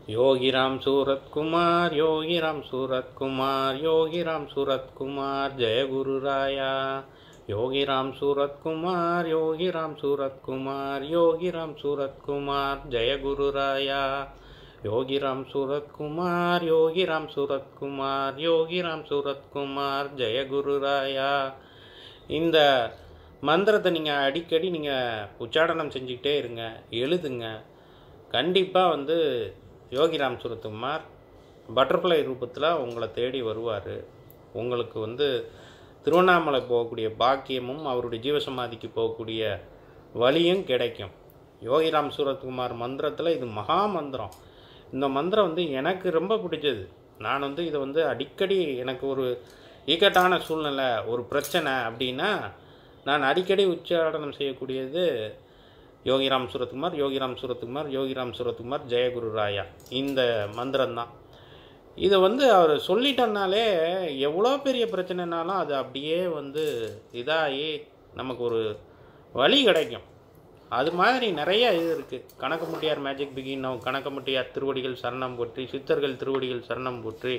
योगिराम सूरत कुमार योगिराम सूरत कुमार योगिराम सूरत कुमार जय गुरु राया योगिराम सूरत कुमार योगिराम सूरत कुमार योगिराम सूरत कुमार जय गुरु राया योगिराम सूरत कुमार योगिराम सूरत कुमार योगिराम सूरत कुमार ஜெய குரு ராயா இந்த மந்திரத்தை நீங்கள் அடிக்கடி நீங்கள் உச்சாடனம் செஞ்சுக்கிட்டே இருங்க எழுதுங்க கண்டிப்பாக வந்து யோகிராம் சுரத்குமார் பட்டர்ஃப்ளை ரூபத்தில் உங்களை தேடி வருவார் உங்களுக்கு வந்து திருவண்ணாமலை போகக்கூடிய பாக்கியமும் அவருடைய ஜீவசமாதிக்கு போகக்கூடிய வழியும் கிடைக்கும் யோகிராம் சூரத்குமார் மந்திரத்தில் இது மகா மந்திரம் இந்த மந்திரம் வந்து எனக்கு ரொம்ப பிடிச்சது நான் வந்து இதை வந்து அடிக்கடி எனக்கு ஒரு இக்கட்டான சூழ்நிலை ஒரு பிரச்சனை அப்படின்னா நான் அடிக்கடி உச்சாடனம் செய்யக்கூடியது யோகிராம் சூரத்குமார் யோகிராம் சூரத்குமார் யோகிராம் சூரத்குமார் ஜெயகுரு ராயா இந்த மந்திரம் தான் இதை வந்து அவர் சொல்லிட்டோம்னாலே எவ்வளோ பெரிய பிரச்சனைனாலும் அது அப்படியே வந்து இதாகி நமக்கு ஒரு வழி கிடைக்கும் அது மாதிரி நிறைய இது இருக்குது கணக்கமுட்டியார் மேஜிக் பிகின் கணக்கமுட்டியார் திருவடிகள் சரணம் போற்றி சித்தர்கள் திருவடிகள் சரணம் போற்றி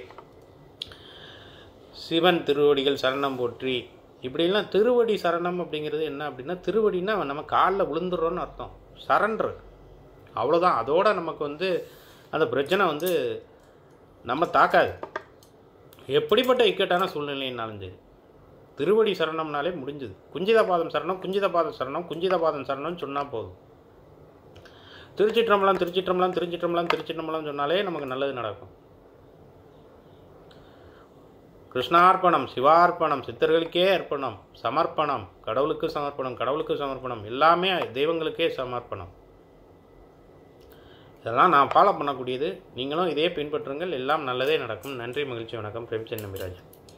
சிவன் திருவடிகள் சரணம் போற்றி இப்படிலாம் திருவடி சரணம் அப்படிங்கிறது என்ன அப்படின்னா திருவடின்னா நம்ம காலில் விழுந்துடுறோன்னு அர்த்தம் சரண்டர் அவ்வளோதான் அதோட நமக்கு வந்து அந்த பிரச்சனை வந்து நம்ம தாக்காது எப்படிப்பட்ட இக்கட்டான சூழ்நிலைனாலும் சரி திருவடி சரணம்னாலே முடிஞ்சுது குஞ்சிதபாதம் சரணம் குஞ்சிதபாதம் சரணம் குஞ்சிதபாதம் சரணம்னு சொன்னால் போதும் திருச்சிற்றம்பலம் திருச்சிற்றம்பலம் திருச்சிற்றம்பலம் திருச்சிற்றம்பலம் சொன்னாலே நமக்கு நல்லது நடக்கும் கிருஷ்ணார்ப்பணம் சிவார்ப்பணம் சித்தர்களுக்கே அர்ப்பணம் சமர்ப்பணம் கடவுளுக்கு சமர்ப்பணம் கடவுளுக்கு சமர்ப்பணம் எல்லாமே தெய்வங்களுக்கே சமர்ப்பணம் இதெல்லாம் நான் ஃபாலோ பண்ணக்கூடியது நீங்களும் இதே பின்பற்றுங்கள் எல்லாம் நல்லதே நடக்கும் நன்றி மகிழ்ச்சி வணக்கம் பிரேம்சந்த் நம்பிராஜன்